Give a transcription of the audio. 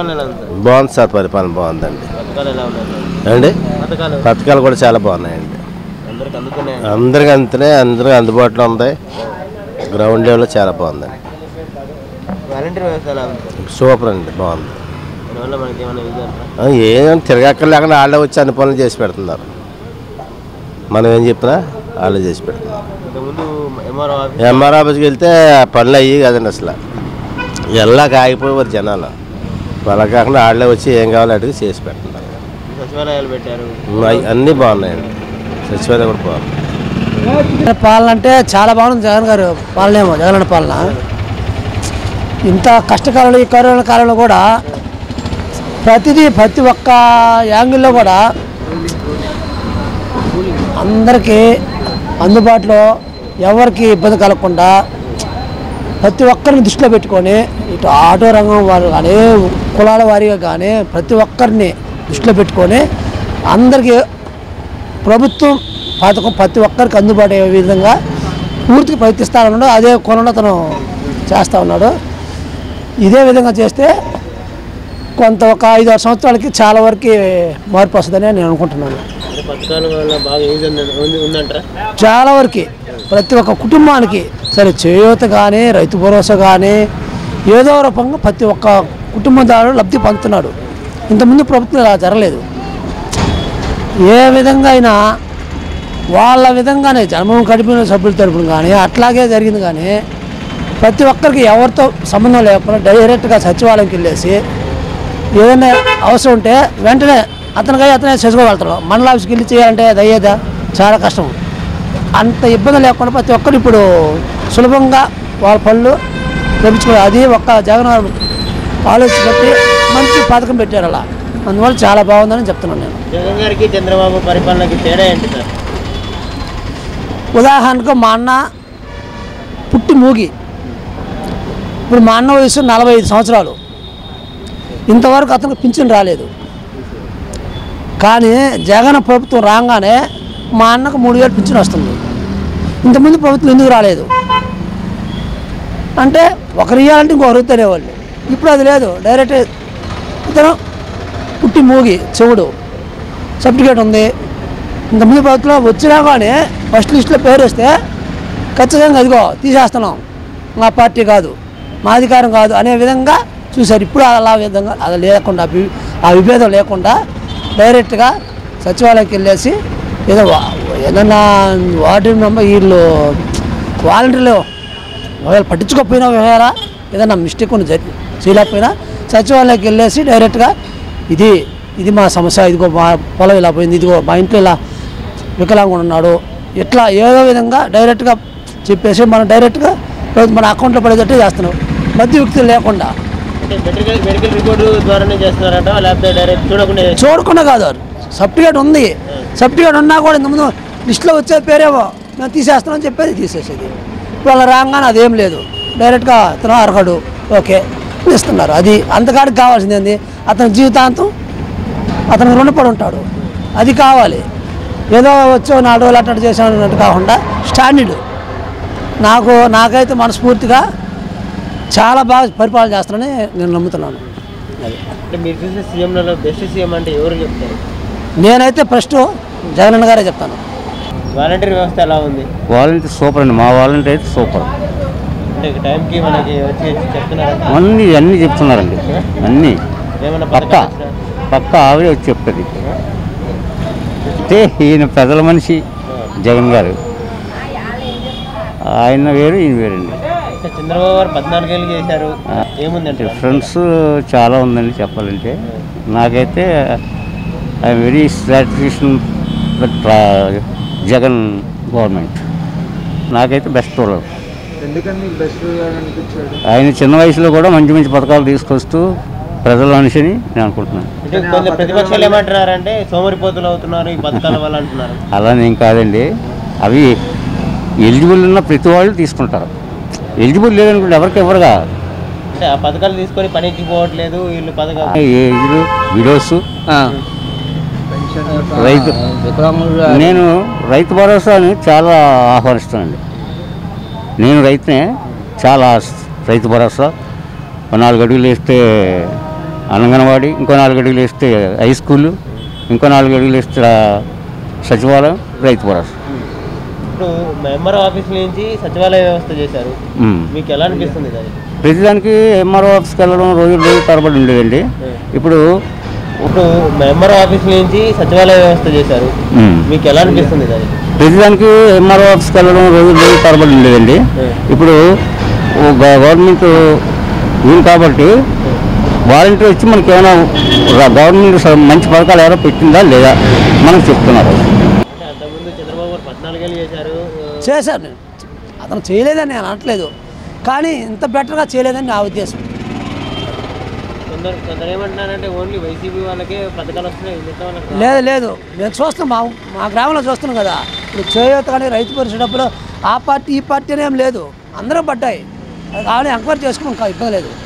ఎలా ఉంది సార్ బాగుంది సార్ పరిపాలన బాగుందండి పథకాలు ఎలా ఉన్నాయి సార్ అండి పథకాలు పథకాలు కూడా చాలా బాగున్నాయండి అందరికి అందుతున్నాయి అందరికి అంతనే అందరికి అందుబాటులో ఉంది గ్రౌండ్ లెవెల్ చాలా బాగుందండి వాలంటీర్ వ్యవస్థ ఎలా ఉంది సార్ సూపర్ అండి బాగుంది దానివల్ల మనకి ఏమైనా యూజ్ అంటారా ఆ, ఏం తిరగక్కర్ లేకుండా వాళ్ళే వచ్చి అన్ని పనులు చేసి పెడుతున్నారు మనం ఏం చెప్పినా వాళ్ళే చేసి పెడుతున్నారు ఇంతకుముందు ఎంఆర్ఓ ఆఫీస్ ఎంఆర్ ఆఫీస్కి వెళ్తే పనులు అయ్యి కదండి అసలు ఎల్లాక ఆగిపోయేవారు జనాలు అలా కాకుండా వాళ్ళే వచ్చి ఏం కావాలో అడిగి చేసి పెడుతున్నారు సచివాలయాలు పెట్టారు అయి- అన్నీ బాగున్నాయండి సచివాలయం కూడా బాగుంది పాలన అంటే చాలా బాగుంది జగన్ గారు పాలన ఏమో జగన్ పాలన ఇంత కష్టకాలంలో ఈ కరోనా కాలంలో కూడా ప్రతిదీ ప్రతి ఒక్క యాంగిల్లో కూడా అందరికీ అందుబాటులో ఎవరికి ఇబ్బంది కలగకుండా ప్రతి ఒక్కరిని దృష్టిలో పెట్టుకొని ఇటు ఆటో రంగం వారు కానీ కులాల వారీగా కానీ ప్రతి ఒక్కరిని దృష్టిలో పెట్టుకొని అందరికీ ప్రభుత్వం పథకం ప్రతి ఒక్కరికి అందుబాటు అయ్యే విధంగా పూర్తిగా ప్రయత్నిస్తా ఉన్నాడు అదే కొనలో అతను చేస్తూ ఉన్నాడు ఇదే విధంగా చేస్తే కొంత ఒక ఐదు ఆరు సంవత్సరాలకి చాలా వరకు మార్పు వస్తుందని నేను అనుకుంటున్నాను అంటే పథకాల వల్ల బాగా యూజ్ ఉంది ఉంది- ఉందంటారా చాలా వరకు ప్రతి ఒక్క కుటుంబానికి సరే చేయూత కానీ రైతు భరోసా కానీ ఏదో రూపంగా ప్రతి ఒక్క కుటుంబదారుడు లబ్ధి పొందుతున్నాడు ఇంతకుముందు ప్రభుత్వం ఇలా జరగలేదు ఏ విధంగా అయినా వాళ్ళ విధంగానే జన్మం కడిపిన సభ్యుల తరపున కానీ అట్లాగే జరిగింది కానీ ప్రతి ఒక్కరికి ఎవరితో సంబంధం లేకుండా డైరెక్ట్గా సచివాలయంకి వెళ్ళేసి ఏదైనా అవసరం ఉంటే వెంటనే అతనికై అతనే చేసుకోగలుగుతారు మండల ఆఫీస్కి వెళ్ళి చేయాలంటే అది అయ్యేదా చాలా కష్టం అంత ఇబ్బంది లేకుండా ప్రతి ఒక్కరు ఇప్పుడు సులభంగా వాళ్ళ పనులు లభించుకో అది ఒక్క జగన్ గారు ఆలోచించి మంచి పథకం పెట్టారు అలా అందువల్ల చాలా బాగుందని చెప్తున్నాను నేను జగన్ గారికి చంద్రబాబు పరిపాలనకి తేడా ఏంటి సార్ ఉదాహరణకు మా అన్న పుట్టి మూగి ఇప్పుడు మా అన్న వయసు నలభై ఐదు సంవత్సరాలు ఇంతవరకు అతనికి పింఛన్ రాలేదు కానీ జగన్ ప్రభుత్వం రాగానే మా అన్నకు మూడు వేలు పింఛన్ వస్తుంది ఇంతకుముందు ప్రభుత్వం ఎందుకు రాలేదు అంటే ఒకరు ఇవ్వాలంటే ఇంకొకరు తెలియవాళ్ళు ఇప్పుడు అది లేదు డైరెక్ట్ ఇతను పుట్టి మూగి చెవుడు సర్టిఫికేట్ ఉంది ఇంతకుముందు ప్రభుత్వంలో వచ్చినా కానీ ఫస్ట్ లిస్ట్లో పేరు వస్తే ఖచ్చితంగా అదిగో తీసేస్తున్నాం మా పార్టీ కాదు మా అధికారం కాదు అనే విధంగా చూశారు ఇప్పుడు అలా విధంగా అది లేకుండా అభి- ఆ విభేదం లేకుండా డైరెక్ట్గా సచివాలయంకి వెళ్ళేసి ఏదో వా- ఏదన్నా వార్డు మెంబర్ వీళ్ళు వాలంటీర్లు ఒకవేళ పట్టించుకోకపోయినా ఒకవేళ ఏదైనా మిస్టేక్ ఉన్న జరి చేయలేకపోయినా సచివాలయంకి వెళ్ళేసి డైరెక్ట్గా ఇది ఇది మా సమస్య ఇదిగో మా పొలం ఇలా పోయింది ఇదిగో మా ఇంట్లో ఇలా వికలాంగుడు ఉన్నాడు ఇట్లా ఏదో విధంగా డైరెక్ట్గా చెప్పేసి మనం డైరెక్ట్గా మన అకౌంట్లో పడేటట్టు చేస్తున్నాం మధ్య వ్యక్తులు లేకుండా అంటే మెడికల్ మెడికల్ రిపోర్టు ద్వారానే చేస్తున్నారట లేకపోతే డైరెక్ట్ చూడకుండా చూడకుండా కాదు సర్టిఫికేట్ ఉంది సర్టిఫికేట్ ఉన్నా కూడా ఇంతకుముందు లిస్టులో వచ్చే పేరేమో మేము తీసేస్తామని చెప్పేది తీసేసేది ఇప్పుడు అలా రాగానే అదేం లేదు డైరెక్ట్గా అతను అర్హడు ఓకే ఇస్తున్నారు అది అంతకాడికి కావాల్సింది ఏంది అతని జీవితాంతం అతనికి రుణపడి ఉంటాడు అది కావాలి ఏదో వచ్చో నాలుగు రోజులు అట్టడి చేసాను అన్నట్టు కాకుండా స్టాండర్డ్ నాకు నాకైతే మనస్ఫూర్తిగా చాలా బాగా పరిపాలన చేస్తానని నేను నమ్ముతున్నాను అది అంటే మీరు చూసిన సీఎంలలో బెస్ట్ సీఎం అంటే ఎవరు చెప్తారు నేనైతే ఫస్ట్ జగనన్న గారే చెప్తాను వాలంటీర్ వ్యవస్థ ఎలా ఉంది వాలంటీర్ సూపర్ అండి మా వాలంటీర్ అయితే సూపర్ అంటే టైంకి మనకి వచ్చి చెప్తున్నారా అన్నీ అన్నీ చెప్తున్నారండి అన్నీ ఏమైనా పక్క పథకాలు వచ్చినా? పక్క ఆవిడే వచ్చి చెప్తుంది అయితే ఈయన ప్రజల మనిషి జగన్ గారు ఆయన వేరు ఈయన వేరండి అంటే చంద్రబాబు గారు పద్నాలుగేళ్ళు చేశారు ఏముందంటే డిఫరెన్స్ చాలా ఉందండి చెప్పాలంటే నాకైతే I very satisfaction with Jagan government నాకైతే బెస్ట్ రోల్ ఆయన చిన్న వయసులో కూడా మంచి మంచి పథకాలు తీసుకొస్తూ ప్రజల మనిషిని నేను అనుకుంటున్నాను అంటే కొందరు ప్రతిపక్షాలు ఏమంటున్నారంటే సోమరిపోతులు అవుతున్నారు ఈ పథకాల వల్ల అంటున్నారు అలానేం కాదండి అవి ఎలిజిబుల్ ఉన్న ప్రతి వాళ్ళు తీసుకుంటారు ఎలిజిబుల్ లేదనుకుంటే ఎవరికి ఎవరుగా అంటే ఆ పథకాలు తీసుకొని పనికి పోవట్లేదు వీళ్ళు పథకాలు ఏజ్లు విడోస్ రైతు నేను రైతు భరోసాని చాలా ఆహ్వానిస్తానండి నేను రైతునే చాలా రైతు భరోసా ఓ నాలుగు అడుగులు వేస్తే అంగన్వాడీ ఇంకో నాలుగు అడుగులు వేస్తే హై స్కూల్ ఇంకో నాలుగు అడుగులు వేస్తే ఆ, సచివాలయం రైతు భరోసా ఇప్పుడు మెంబర్ ఆఫీస్ నుంచి సచివాలయ వ్యవస్థ చేశారు ఉమ్. మీకు ఎలా అనిపిస్తుంది అది ప్రతిదానికి ఎంఆర్ఓ ఆఫీస్కి వెళ్ళడం రోజులు రోజు తరబడి ఉండేదండి ఇప్పుడు ఇప్పుడు మెంబర్ ఆఫీస్ నుంచి సచివాలయ వ్యవస్థ చేశారు ఉమ్. మీకు ఎలా అనిపిస్తుంది అది ప్రతిదానికి ఎంఆర్ఓ ఆఫీస్కి వెళ్ళడం రోజులు రోజు తరబడి ఉండేదండి ఇప్పుడు ఓ గ- గవర్నమెంట్ ఉంది కాబట్టి వాలంటీర్ వచ్చి మనకి ఏమైనా ర- గవర్నమెంట్ స- మంచి పథకాలు ఎవరో పెట్టిందా లేదా మనకు చెప్తున్నారు అంటే అంతకుముందు చంద్రబాబు గారు పద్నాలుగేళ్ళు చేశారు చేశాను నేను అతను చేయలేదని నేను అనట్లేదు కానీ ఇంత బెటర్గా చేయలేదని నా ఉద్దేశం కొందరు కొందరు ఏమంటున్నారంటే ఓన్లీ వైసీపీ వాళ్ళకే పథకాలు వస్తున్నాయి మిగతా వాళ్ళకి రావు. లేదు లేదు మేము చూస్తున్నాం మా మా గ్రామంలో చూస్తున్నాం కదా ఇప్పుడు చేయూత కానీ రైతు పరిచేటప్పుడు ఆ పార్టీ ఈ పార్టీ అని ఏం లేదు అందరూ పడ్డాయి అది కావాలి ఎంక్వైరీ చేసుకుని ఇంకా ఇబ్బంది లేదు